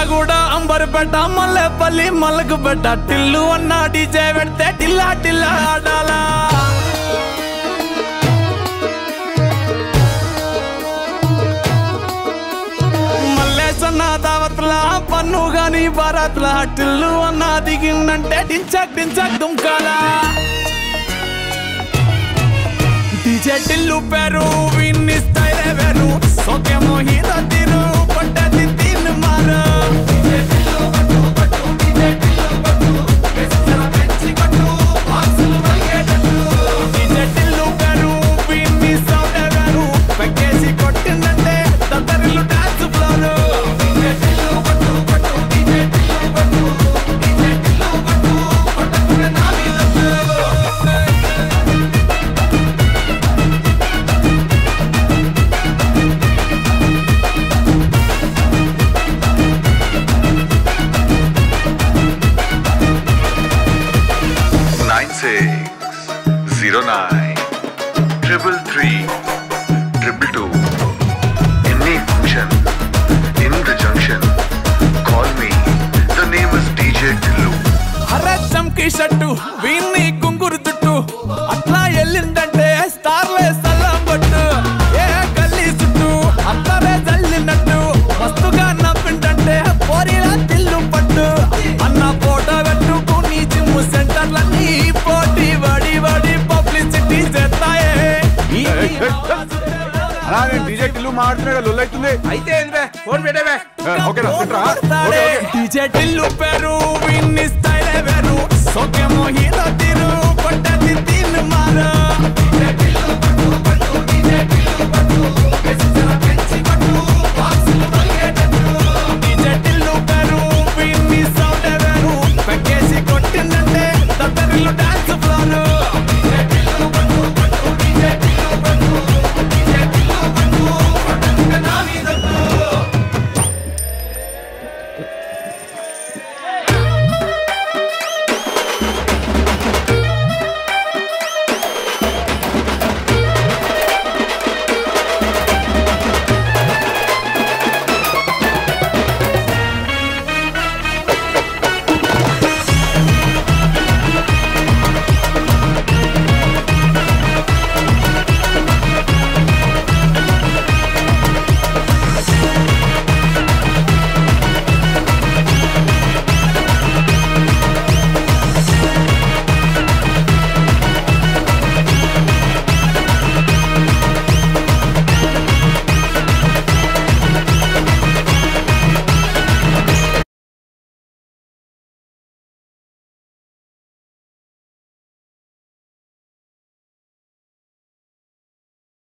మిర్యాలగూడ అంబర్పేట మల్లెపల్లి మల్లకు పెట్ట టిల్లు అన్న డీజే పెడితే టిల్లా టిల్లా ఆడాలా మల్లేసన్న దావత్ల పన్ను గాని భారత్ల టిల్లు అన్న దిగిందంటే డించక్ డించక్ దుంకాలా డీజే టిల్లు పేరు విన్ని స్టైలే వేరు సోకేమో హీరో తీరు పట్టది తీన్ మారు డీజే టిల్లు పట్టు పట్టు డీజే టిల్లు పట్టు వెచ్చన పెంచి కొట్టు బాక్సులు మరిగేటట్టు డీజే టిల్లు పేరు విన్ని సౌండే వేరు పెక్కేసి కొట్టిందంటే తత్తరిల్లు డాన్స్ ఫ్లోరు డీజే టిల్లు పట్టు పట్టు డీజే టిల్లు పట్టు డీజే టిల్లు పట్టు పట్టకునే నా మీద nine six zero nine triple three triple two. Any function in the junction, call me. The name is DJ Tillu. అరే చంకీ షట్టు వీన్ని గుంగురు చుట్టు అట్లా ఎల్లిందంటే స్టార్లే సల్లం కొట్టు ఏ గల్లీ చుట్టూ అత్తరే జల్లినట్టు మస్తుగా నవ్విందంటే పోరిలా తిల్లు పట్టు అన్న ఫోటో పెట్టుకుని జిమ్ సెంటర్లన్నీ పోటీ వడి వడి పబ్లిసిటీ చేస్తాయే ఈ అలా నేను డీజే టిల్లు మాడుతున్నాడు లొల్లైతుంది అయితే ఏంద్రే ఫోన్ పెట్టేవే ఓకేనా తింటరా ఓకే ఓకే డీజే టిల్లు పేరు విన్ని స్టైలే వేరు సోకేమో హీరో తీరు కొట్టది తీన్ మారు డీజే టిల్లు పట్టు పట్టు డీజే టిల్లు పట్టు